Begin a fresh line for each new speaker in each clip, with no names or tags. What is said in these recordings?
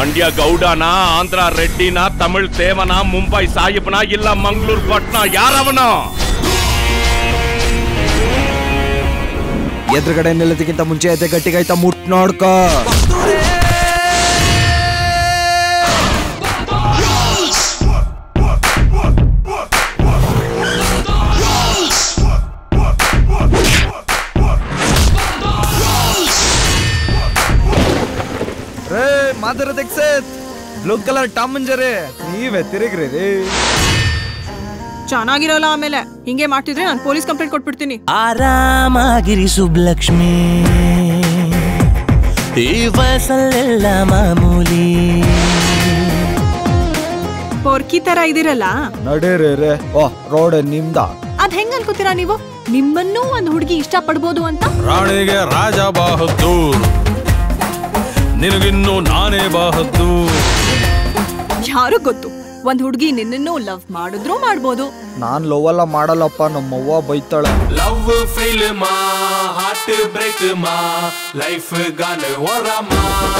ಮಂಡ್ಯ ಗೌಡನ ಆಂಧ್ರ ರೆಡ್ಡಿನ ತಮಿಳ್ ತೇವನ ಮುಂಬೈ ಸಾಹಿಬ್ನ ಇಲ್ಲ ಮಂಗಳೂರು ಪಟ್ನ ಯಾರವನ
ಎದುರುಗಡೆ ನಿಲ್ಲೋದಕ್ಕಿಂತ ಮುಂಚೆ ಎದೆ ಗಟ್ಟಿಗೈತ ಮುಟ್ ನೋಡ್ಕೋ ರೇ ಮಾದರ ತೆಗ್ಸೇತ್ ಬ್ಲೂ ಕಲರ್ ಟಾಮ್ ಮಂಜರೆ ನೀವೇ ತಿರುಗ್ರಿ ರೀ
ಚೆನ್ನಾಗಿರಲ್ಲ ಆಮೇಲೆ ಹಿಂಗೆ ಮಾಡ್ತಿದ್ರೆ ನಾನು ಪೊಲೀಸ್ ಕಂಪ್ಲೇಂಟ್ ಕೊಟ್ಬಿಡ್ತೀನಿ
ಆರಾಮಾಗಿರಿ ಸುಬ್ಲಕ್ಷ್ಮಿ ಈ ವಯಸ್ಸಲ್ಲೆಲ್ಲ ಮಾಮೂಲಿ
ಪೊರ್ಕಿ ತರ ಇದೀರಲ್ಲ
ನಡೀರಿ ರೇ ಓ ರೋಡ್ ನಿಮ್ದ
ಅದ್ ಹೆಂಗ್ ಅನ್ಕೋತೀರಾ ನೀವು ನಿಮ್ಮನ್ನೂ ಒಂದ್ ಹುಡುಗಿ ಇಷ್ಟ ಪಡ್ಬೋದು ಅಂತ
ರಾಣಿಗೆ ರಾಜ ಬಹದ್ದೂರ್ ನಿನಗಿನ್ನು ನಾನೇ ಬಹದ್ದೂರ್
ಯಾರು ಗೊತ್ತು ಒಂದ್ ಹುಡುಗಿ ನಿನ್ನನ್ನು ಲವ್ ಮಾಡಿದ್ರು ಮಾಡ್ಬೋದು
ನಾನ್ ಲೋವೆಲ್ಲ ಮಾಡಲ್ಲಪ್ಪ ನಮ್ಮವ್ವ ಬೈತಾಳೆ
ಲವ್ ಫಿಲ್ಮ್ ಹಾರ್ಟ್ ಬ್ರೇಕ್ ಮಾ ಲೈಫ್ ಗಾನ ಹೊರಮ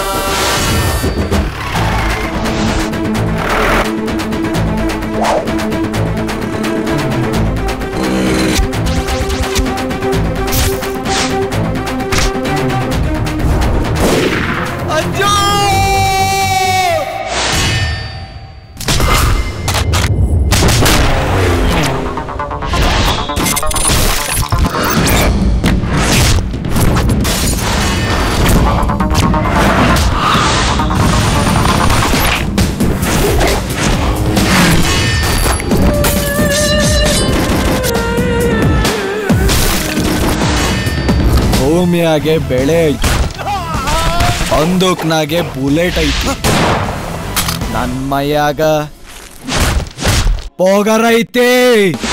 ಭೂಮಿಯಾಗೆ ಬೆಳೆ ಐತಿ ಬಂದೂಕ್ನಾಗೆ ಬುಲೆಟ್ ಐತಿ ನನ್ ಮೈಯಾಗ ಪೋಗರ್ ಐತಿ